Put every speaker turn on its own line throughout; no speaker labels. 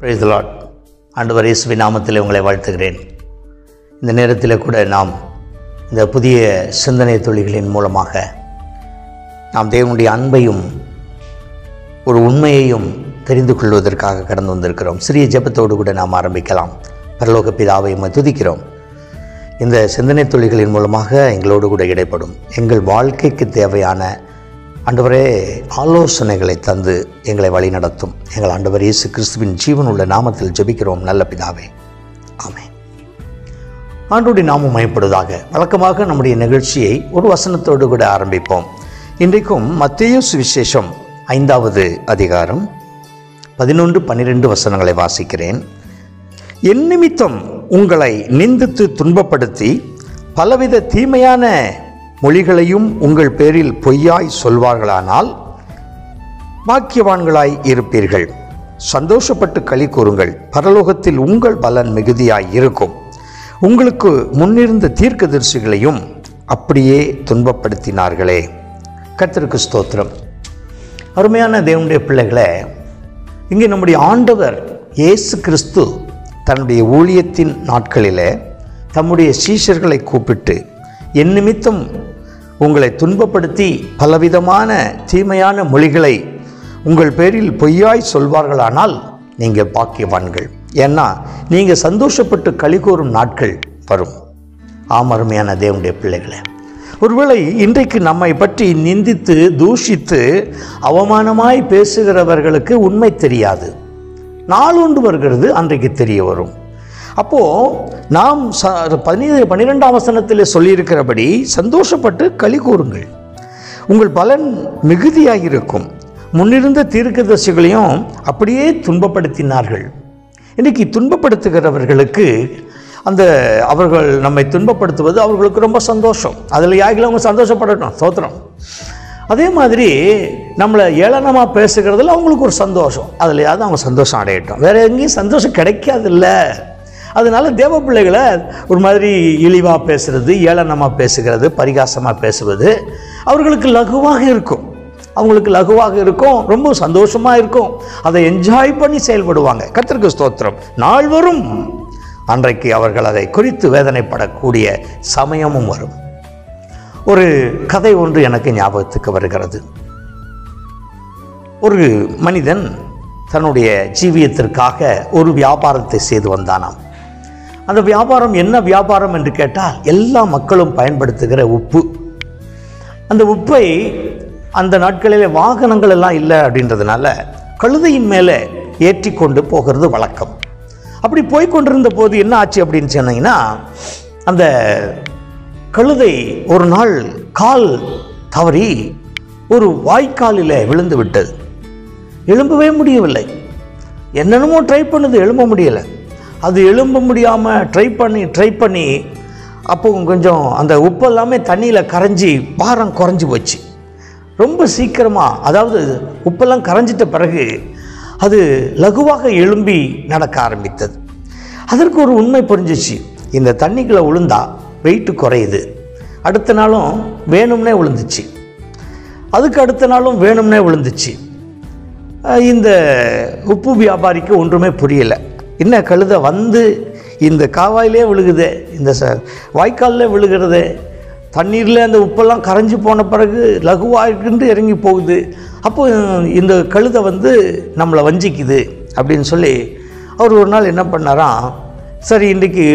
price lot ஆண்டவர் இயேசுவின் நாமத்தில் உங்களை வாழ்த்துகிறேன் இந்த நேரத்தில் கூட நாம் இந்த புதிய சிந்தனை தொழில்களின் மூலமாக நாம் தேவனுடைய அன்பையும் ஒரு உண்மையையும் தெரிந்து கொள்வதற்காக கடந்து வந்திருக்கிறோம் சிறிய ஜெபத்தோடு கூட நாம் ஆரம்பிக்கலாம் பரலோக பிதாவை உம்மை துதிக்கிறோம் இந்த சிந்தனை தொழில்களின் மூலமாக எங்களோடு கூட இடைப்படும் எங்கள் வாழ்க்கைக்கு தேவையான ஆண்டவரே ஆலோசனைகளை தந்து எங்களை வழிநடத்தும் எங்கள் ஆண்டவர் இயேசு கிறிஸ்துவின் ஜீவன் உள்ள நாமத்தில் ஜெபிக்கிறோம் நல்ல பிதாவே ஆமென் ஆண்டோடைய நாமம் மயப்படுவதாக வழக்கமாக நம்முடைய நிகழ்ச்சியை ஒரு வசனத்தோடு கூட ஆரம்பிப்போம் இன்றைக்கும் மத்தேயு சுவிசேஷம் ஐந்தாவது அதிகாரம் பதினொன்று பன்னிரெண்டு வசனங்களை வாசிக்கிறேன் என் நிமித்தம் உங்களை நிந்தித்து துன்பப்படுத்தி பலவித தீமையான மொழிகளையும் உங்கள் பேரில் பொய்யாய் சொல்வார்களானால் பாக்கியவான்களாய் இருப்பீர்கள் சந்தோஷப்பட்டு களி கூறுங்கள் பரலோகத்தில் உங்கள் பலன் மிகுதியாய் இருக்கும் உங்களுக்கு முன்னிருந்த தீர்க்கதரிசிகளையும் அப்படியே துன்பப்படுத்தினார்களே கர்த்தருக்கு ஸ்தோத்திரம் அருமையான தேவனுடைய பிள்ளைகளே இங்கே நம்முடைய ஆண்டவர் இயேசு கிறிஸ்து தன்னுடைய ஊழியத்தின் நாட்களிலே தம்முடைய சீஷர்களை கூப்பிட்டு என் நிமித்தம் உங்களை துன்பப்படுத்தி பலவிதமான தீமையான மொழிகளை உங்கள் பேரில் பொய்யாய் சொல்வார்களானால் நீங்கள் பாக்கியவான்கள் ஏன்னா நீங்கள் சந்தோஷப்பட்டு களி கூறும் நாட்கள் வரும் ஆம் அருமையான தேவனுடைய பிள்ளைகளே ஒருவேளை இன்றைக்கு நம்மை பற்றி நிந்தித்து தூஷித்து அவமானமாய் பேசுகிறவர்களுக்கு உண்மை தெரியாது நாளொன்று வருகிறது அன்றைக்கு தெரிய வரும் அப்போது நாம் ச பனி பன்னிரெண்டாம் வசனத்தில் சொல்லியிருக்கிறபடி சந்தோஷப்பட்டு களி கூறுங்கள் உங்கள் பலன் மிகுதியாக இருக்கும் முன்னிருந்த தீர்க்கதரிசிகளையும் அப்படியே துன்பப்படுத்தினார்கள் இன்றைக்கி துன்பப்படுத்துகிறவர்களுக்கு அந்த அவர்கள் நம்மை துன்பப்படுத்துவது அவர்களுக்கு ரொம்ப சந்தோஷம் அதில் யாகில அவங்க சந்தோஷப்படட்டும் சோத்திரம் அதே மாதிரி நம்மளை ஏளனமாக பேசுகிறதுல அவங்களுக்கு ஒரு சந்தோஷம் அதுலையாவது அவங்க சந்தோஷம் அடையட்டும் வேறு எங்கேயும் சந்தோஷம் கிடைக்காதுல்ல அதனால தேவ பிள்ளைகளை ஒரு மாதிரி இழிவாக பேசுகிறது ஏளனமாக பேசுகிறது பரிகாசமாக பேசுவது அவர்களுக்கு லகுவாக இருக்கும் அவங்களுக்கு லகுவாக இருக்கும் ரொம்ப சந்தோஷமாக இருக்கும் அதை என்ஜாய் பண்ணி செயல்படுவாங்க கத்திற்கு ஸ்தோத்திரம் நாள் வரும் அன்றைக்கு அவர்கள் அதை குறித்து வேதனைப்படக்கூடிய சமயமும் வரும் ஒரு கதை ஒன்று எனக்கு ஞாபகத்துக்கு வருகிறது ஒரு மனிதன் தன்னுடைய ஜீவியத்திற்காக ஒரு வியாபாரத்தை செய்து வந்தானாம் அந்த வியாபாரம் என்ன வியாபாரம் என்று கேட்டால் எல்லா மக்களும் பயன்படுத்துகிற உப்பு அந்த உப்பை அந்த நாட்களிலே வாகனங்கள் எல்லாம் இல்லை அப்படின்றதுனால கழுதையின் மேலே ஏற்றி கொண்டு போகிறது வழக்கம் அப்படி போய் கொண்டிருந்த போது என்ன ஆச்சு அப்படின்னு சொன்னீங்கன்னா அந்த கழுதை ஒரு நாள் கால் தவறி ஒரு வாய்க்காலில் விழுந்து விட்டது எழும்பவே முடியவில்லை என்னென்னமோ ட்ரை பண்ணுது எழும்ப முடியலை அது எழும்ப முடியாமல் ட்ரை பண்ணி ட்ரை பண்ணி அப்போ கொஞ்சம் அந்த உப்பு எல்லாமே தண்ணியில் கரைஞ்சி பாரம் குறைஞ்சி போச்சு ரொம்ப சீக்கிரமாக அதாவது உப்பெல்லாம் கரைஞ்சிட்ட பிறகு அது லகுவாக எழும்பி நடக்க ஆரம்பித்தது அதற்கு ஒரு உண்மை புரிஞ்சிச்சு இந்த தண்ணிக்குள்ளே விழுந்தா வெயிட்டு குறையுது அடுத்த நாளும் வேணும்னே விழுந்துச்சு அதுக்கு அடுத்த நாளும் வேணும்னே விழுந்துச்சு இந்த உப்பு வியாபாரிக்கு ஒன்றுமே புரியலை என்ன கழுதை வந்து இந்த காவாயிலே விழுகுதே இந்த ச வாய்க்காலில் விழுகிறது தண்ணீரில் அந்த உப்பெல்லாம் கரைஞ்சி போன பிறகு லகுவாக இறங்கி போகுது அப்போ இந்த கழுதை வந்து நம்மளை வஞ்சிக்குது அப்படின்னு சொல்லி அவர் ஒரு நாள் என்ன பண்ணாராம் சரி இன்றைக்கி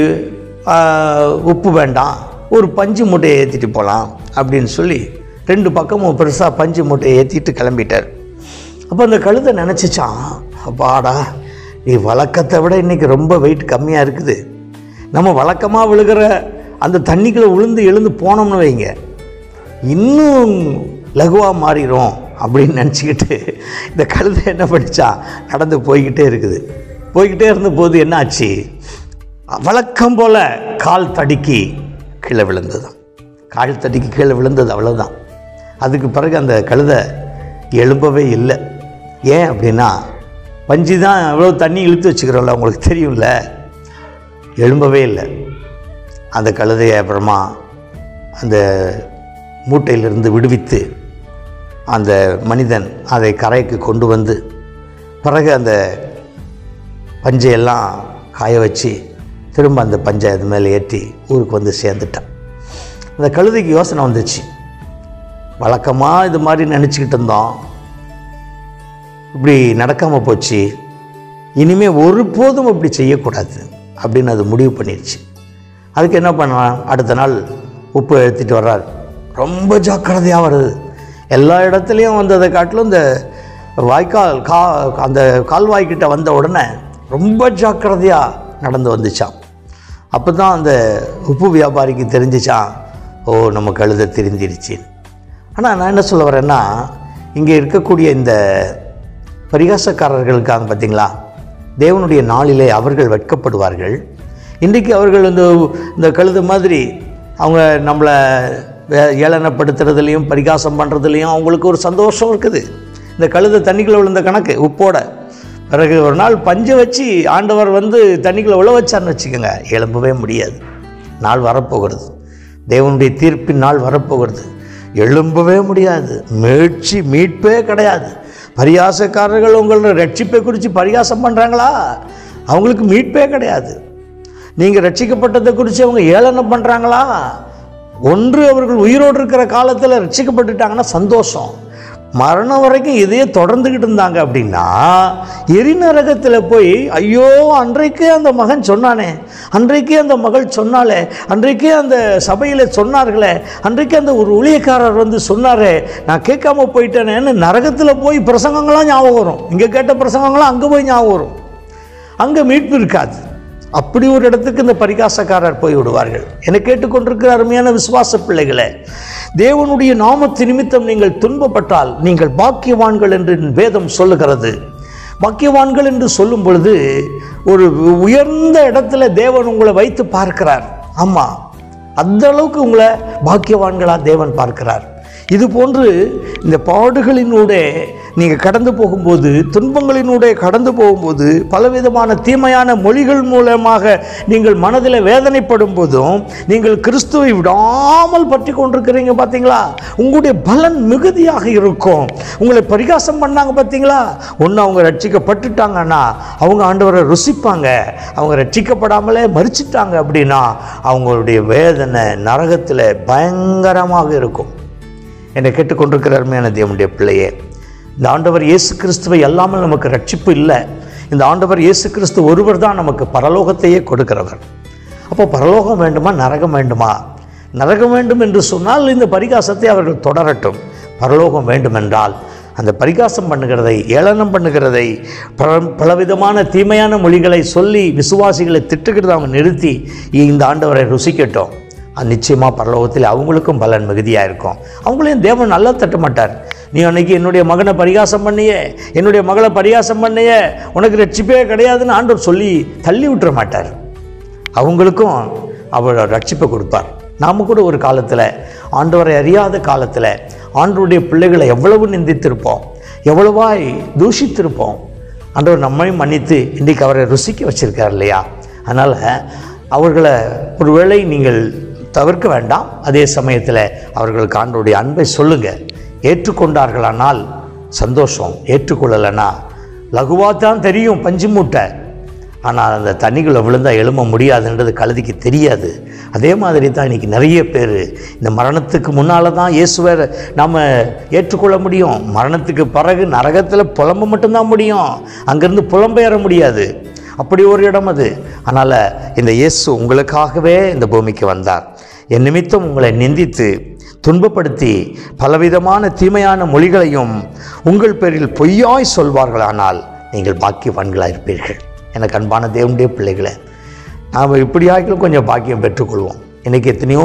உப்பு வேண்டாம் ஒரு பஞ்சு மூட்டையை ஏற்றிட்டு போகலாம் அப்படின்னு சொல்லி ரெண்டு பக்கமும் பெருசாக பஞ்சு மூட்டையை ஏற்றிட்டு கிளம்பிட்டார் அப்போ அந்த கழுதை நினச்சிச்சான் அப்பாடா நீ வழக்கத்தை விட இன்றைக்கி ரொம்ப வெயிட் கம்மியாக இருக்குது நம்ம வழக்கமாக விழுகிற அந்த தண்ணிக்குள்ளே விழுந்து எழுந்து போனோம்னு வைங்க இன்னும் லகுவாக மாறிடும் அப்படின்னு நினச்சிக்கிட்டு இந்த கழுதை என்ன பண்ணிச்சா நடந்து போய்கிட்டே இருக்குது போய்கிட்டே இருந்தபோது என்ன ஆச்சு வழக்கம் போல் கால் தடுக்கி கீழே விழுந்தது கால் தடுக்கி கீழே விழுந்தது அவ்வளோதான் அதுக்கு பிறகு அந்த கழுதை எழும்பவே இல்லை ஏன் அப்படின்னா பஞ்சு தான் எவ்வளோ தண்ணி இழுத்து வச்சுக்கிறோம்ல உங்களுக்கு தெரியும்ல எழும்பவே இல்லை அந்த கழுதையை அப்புறமா அந்த மூட்டையிலிருந்து விடுவித்து அந்த மனிதன் அதை கரைக்கு கொண்டு வந்து பிறகு அந்த பஞ்சையெல்லாம் காய வச்சு திரும்ப அந்த பஞ்சை அது மேலே ஏற்றி ஊருக்கு வந்து சேர்ந்துட்டான் அந்த கழுதைக்கு யோசனை வந்துச்சு வழக்கமாக இது மாதிரி நினச்சிக்கிட்டு இருந்தோம் இப்படி நடக்காமல் போச்சு இனிமே ஒருபோதும் அப்படி செய்யக்கூடாது அப்படின்னு அது முடிவு பண்ணிடுச்சு அதுக்கு என்ன பண்ணலாம் அடுத்த நாள் உப்பு எடுத்துகிட்டு வர்றார் ரொம்ப ஜாக்கிரதையாக வருது எல்லா இடத்துலையும் வந்ததை காட்டிலும் இந்த வாய்க்கால் கா அந்த கால்வாய்க்கிட்ட வந்த உடனே ரொம்ப ஜாக்கிரதையாக நடந்து வந்துச்சான் அப்போ தான் அந்த உப்பு வியாபாரிக்கு தெரிஞ்சிச்சான் ஓ நம்ம கழுதை திருந்திருச்சு ஆனால் நான் என்ன சொல்ல வரேன்னா இங்கே இருக்கக்கூடிய இந்த பரிகாசக்காரர்களுக்காக பார்த்தீங்களா தேவனுடைய நாளிலே அவர்கள் வெட்கப்படுவார்கள் இன்றைக்கு அவர்கள் இந்த இந்த கழுது மாதிரி அவங்க நம்மளை வே- ஏளனப்படுத்துறதுலையும் பரிகாசம் பண்ணுறதுலையும் அவங்களுக்கு ஒரு சந்தோஷம் இருக்குது இந்த கழுதை தண்ணிக்குள்ளே விழுந்த கணக்கு உப்போட பிறகு ஒரு நாள் பஞ்சை வச்சு ஆண்டவர் வந்து தண்ணிக்குள்ளே விழ வச்சார்னு வச்சுக்கோங்க எழும்பவே முடியாது நாள் வரப்போகிறது தேவனுடைய தீர்ப்பின் நாள் வரப்போகிறது எழும்பவே முடியாது மீட்சி மீட்பே கிடையாது பரியாசக்காரர்கள் உங்களோட ரட்சிப்பை குறித்து பரியாசம் பண்ணுறாங்களா அவங்களுக்கு மீட்பே கிடையாது நீங்கள் ரட்சிக்கப்பட்டதை குறித்து அவங்க ஏளனம் பண்ணுறாங்களா ஒன்று அவர்கள் உயிரோடு இருக்கிற காலத்தில் ரட்சிக்கப்பட்டுட்டாங்கன்னா சந்தோஷம் மரணம் வரைக்கும் இதையே தொடர்ந்துக்கிட்டு இருந்தாங்க அப்படின்னா எரிநரகத்தில் போய் ஐயோ அன்றைக்கே அந்த மகன் சொன்னானே அன்றைக்கே அந்த மகள் சொன்னாலே அன்றைக்கே அந்த சபையில் சொன்னார்களே அன்றைக்கே அந்த ஒரு ஊழியக்காரர் வந்து சொன்னாரே நான் கேட்காம போயிட்டேனேன்னு நரகத்தில் போய் பிரசங்கங்களாம் ஞாபகம் வரும் இங்கே கேட்ட பிரசங்கங்களாம் அங்கே போய் ஞாபகம் வரும் அங்கே மீட்பு இருக்காது அப்படி ஒரு இடத்துக்கு இந்த பரிகாசக்காரர் போய் விடுவார்கள் என்னை கேட்டுக்கொண்டிருக்கிற அருமையான விசுவாச பிள்ளைகளே தேவனுடைய நாமத்து நிமித்தம் நீங்கள் துன்பப்பட்டால் நீங்கள் பாக்கியவான்கள் என்று வேதம் சொல்லுகிறது பாக்கியவான்கள் என்று சொல்லும் பொழுது ஒரு உயர்ந்த இடத்துல தேவன் உங்களை வைத்து பார்க்கிறார் ஆமாம் அந்த அளவுக்கு உங்களை பாக்கியவான்களா தேவன் பார்க்கிறார் இது போன்று இந்த பாடுகளினூடே நீங்கள் கடந்து போகும்போது துன்பங்களினூடே கடந்து போகும்போது பலவிதமான தீமையான மொழிகள் மூலமாக நீங்கள் மனதில் வேதனைப்படும் போதும் நீங்கள் கிறிஸ்துவை விடாமல் பற்றி கொண்டிருக்கிறீங்க பார்த்தீங்களா உங்களுடைய பலன் மிகுதியாக இருக்கும் உங்களை பரிகாசம் பண்ணாங்க பார்த்தீங்களா ஒன்று அவங்க ரட்சிக்கப்பட்டுட்டாங்கன்னா அவங்க ஆண்டவரை ருசிப்பாங்க அவங்க ரட்சிக்கப்படாமலே மறிச்சிட்டாங்க அப்படின்னா அவங்களுடைய வேதனை நரகத்தில் பயங்கரமாக இருக்கும் என்னை கேட்டுக்கொண்டிருக்கிற அருமையான தேவனுடைய பிள்ளையே இந்த ஆண்டவர் இயேசு கிறிஸ்துவை அல்லாமல் நமக்கு ரட்சிப்பு இல்லை இந்த ஆண்டவர் இயேசு கிறிஸ்து ஒருவர் தான் நமக்கு பரலோகத்தையே கொடுக்கிறவர் அப்போ பரலோகம் வேண்டுமா நரகம் வேண்டுமா நரகம் வேண்டும் என்று சொன்னால் இந்த பரிகாசத்தை அவர்கள் தொடரட்டும் பரலோகம் வேண்டுமென்றால் அந்த பரிகாசம் பண்ணுகிறதை ஏளனம் பண்ணுகிறதை பல பலவிதமான தீமையான மொழிகளை சொல்லி விசுவாசிகளை திட்டுகிறத அவங்க நிறுத்தி இந்த ஆண்டவரை ருசிக்கட்டும் அது நிச்சயமாக பரலோகத்தில் அவங்களுக்கும் பலன் மிகுதியாக இருக்கும் அவங்களையும் தேவன் நல்லா தட்ட மாட்டார் நீ அன்னைக்கு என்னுடைய மகனை பரிகாசம் பண்ணியே என்னுடைய மகளை பரிகாசம் பண்ணியே உனக்கு ரட்சிப்பே கிடையாதுன்னு ஆண்டவர் சொல்லி தள்ளி விட்டுற மாட்டார் அவங்களுக்கும் அவர் ரட்சிப்பை கொடுப்பார் நாம் கூட ஒரு காலத்தில் ஆண்டவரை அறியாத காலத்தில் ஆண்டவருடைய பிள்ளைகளை எவ்வளவு நிந்தித்திருப்போம் எவ்வளவாய் தூஷித்திருப்போம் ஆண்டவர் நம்மையும் மன்னித்து இன்றைக்கு அவரை ருசிக்க வச்சிருக்கார் இல்லையா அதனால் அவர்களை ஒருவேளை நீங்கள் தவிர்க்க வேண்டாம் அதே சமயத்தில் அவர்களுக்கு ஆண்டவருடைய அன்பை சொல்லுங்கள் ஏற்றுக்கொண்டார்களானால் சந்தோஷம் ஏற்றுக்கொள்ளலைன்னா லகுவாக தான் தெரியும் பஞ்சு மூட்டை ஆனால் அந்த தண்ணிக்குள்ளே விழுந்தால் எழும்ப முடியாதுன்றது கழுதிக்கு தெரியாது அதே மாதிரி தான் இன்றைக்கி நிறைய பேர் இந்த மரணத்துக்கு முன்னால் தான் இயேசுவை நாம் ஏற்றுக்கொள்ள முடியும் மரணத்துக்கு பிறகு நரகத்தில் புலம்ப மட்டும்தான் முடியும் அங்கேருந்து புலம்பெயர முடியாது அப்படி ஒரு இடம் அது அதனால் இந்த இயேசு உங்களுக்காகவே இந்த பூமிக்கு வந்தார் என் நிமித்தம் உங்களை நிந்தித்து துன்பப்படுத்தி பலவிதமான தீமையான மொழிகளையும் உங்கள் பேரில் பொய்யாய் சொல்வார்களானால் நீங்கள் பாக்கியவான்களாக இருப்பீர்கள் எனக்கு அன்பான தேவனுடைய பிள்ளைகளை நாம் இப்படியாக்கிலும் கொஞ்சம் பாக்கியம் பெற்றுக்கொள்வோம் இன்றைக்கி எத்தனையோ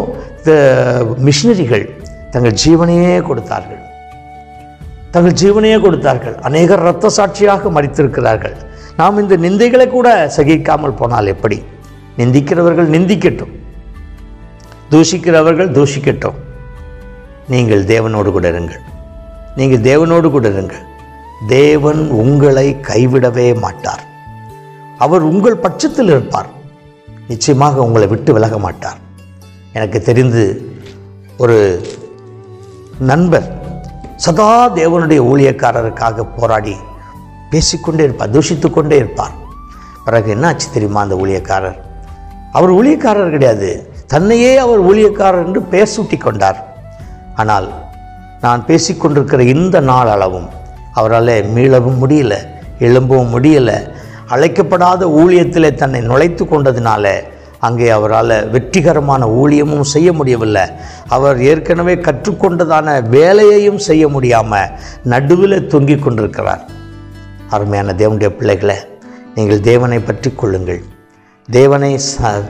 மிஷினரிகள் தங்கள் ஜீவனையே கொடுத்தார்கள் தங்கள் ஜீவனையே கொடுத்தார்கள் அநேகர் இரத்த சாட்சியாக மறித்திருக்கிறார்கள் நாம் இந்த நிந்தைகளை கூட சகிக்காமல் போனால் எப்படி நிந்திக்கிறவர்கள் நிந்திக்கட்டும் தூஷிக்கிறவர்கள் தூஷிக்கட்டும் நீங்கள் தேவனோடு கூட இருங்கள் நீங்கள் தேவனோடு கூட இருங்கள் தேவன் உங்களை கைவிடவே மாட்டார் அவர் உங்கள் பட்சத்தில் இருப்பார் நிச்சயமாக உங்களை விட்டு விலக மாட்டார் எனக்கு தெரிந்து ஒரு நண்பர் சதா தேவனுடைய ஊழியக்காரருக்காக போராடி பேசிக்கொண்டே இருப்பார் தூஷித்து கொண்டே இருப்பார் பிறகு என்னாச்சு தெரியுமா அந்த ஊழியக்காரர் அவர் ஊழியக்காரர் கிடையாது தன்னையே அவர் ஊழியக்காரர் என்று பெயர் சூட்டி கொண்டார் ஆனால் நான் பேசிக்கொண்டிருக்கிற இந்த நாள் அளவும் அவரால் மீளவும் முடியல எழும்பவும் முடியல அழைக்கப்படாத ஊழியத்திலே தன்னை நுழைத்து கொண்டதினால அங்கே அவரால் வெற்றிகரமான ஊழியமும் செய்ய முடியவில்லை அவர் ஏற்கனவே கற்றுக்கொண்டதான வேலையையும் செய்ய முடியாமல் நடுவில் தொங்கிக் கொண்டிருக்கிறார் அருமையான தேவனுடைய பிள்ளைகளை நீங்கள் தேவனை பற்றி கொள்ளுங்கள் தேவனை ச-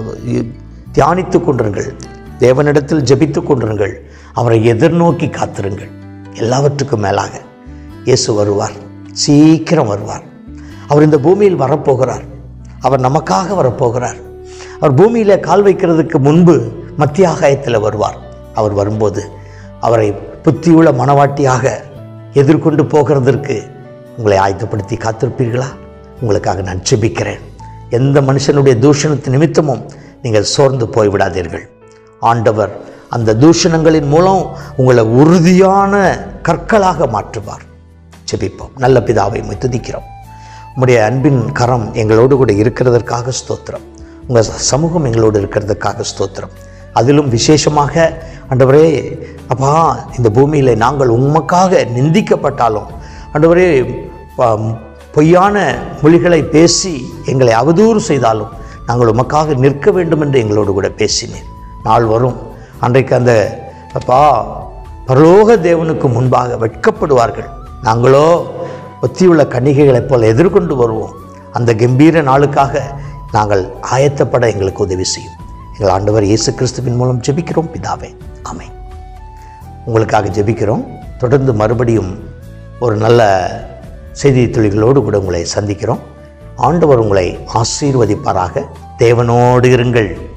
தியானித்து கொண்டிருங்கள் தேவனிடத்தில் ஜெபித்து கொண்டிருங்கள் அவரை எதிர்நோக்கி காத்திருங்கள் எல்லாவற்றுக்கும் மேலாக இயேசு வருவார் சீக்கிரம் வருவார் அவர் இந்த பூமியில் வரப்போகிறார் அவர் நமக்காக வரப்போகிறார் அவர் பூமியில் கால் வைக்கிறதுக்கு முன்பு மத்திய ஆகாயத்தில் வருவார் அவர் வரும்போது அவரை புத்தியுள்ள மனவாட்டியாக எதிர்கொண்டு போகிறதற்கு உங்களை ஆயத்தப்படுத்தி காத்திருப்பீர்களா உங்களுக்காக நான் ஜெபிக்கிறேன் எந்த மனுஷனுடைய தூஷணத்து நிமித்தமும் நீங்கள் சோர்ந்து போய்விடாதீர்கள் ஆண்டவர் அந்த தூஷணங்களின் மூலம் உங்களை உறுதியான கற்களாக மாற்றுவார் ஜெபிப்போம் நல்ல பிதாவை உம்மை துதிக்கிறோம் உம்முடைய அன்பின் கரம் எங்களோடு கூட இருக்கிறதற்காக ஸ்தோத்திரம் உங்கள் சமூகம் எங்களோடு இருக்கிறதுக்காக ஸ்தோத்திரம் அதிலும் விசேஷமாக ஆண்டவரே அப்பா இந்த பூமியில் நாங்கள் உமக்காக நிந்திக்கப்பட்டாலும் ஆண்டவரே ப- பொய்யான மொழிகளை பேசி எங்களை அவதூறு செய்தாலும் நாங்கள் உமக்காக நிற்க வேண்டும் என்று எங்களோடு கூட பேசினீர் நாள் வரும் அன்றைக்கு அந்த அப்பா பரலோக தேவனுக்கு முன்பாக வெட்கப்படுவார்கள் நாங்களோ ஒத்தியுள்ள கன்னிகைகளைப் போல எதிர்கொண்டு வருவோம் அந்த கம்பீர நாளுக்காக நாங்கள் ஆயத்தப்பட எங்களுக்கு உதவி செய்யும் எங்கள் ஆண்டவர் இயேசு கிறிஸ்துவின் மூலம் ஜெபிக்கிறோம் பிதாவே ஆமென் உங்களுக்காக ஜெபிக்கிறோம் தொடர்ந்து மறுபடியும் ஒரு நல்ல செய்தி துளிகளோடு கூட உங்களை சந்திக்கிறோம் ஆண்டவர் உங்களை ஆசீர்வதிப்பாராக தேவனோடு இருங்கள்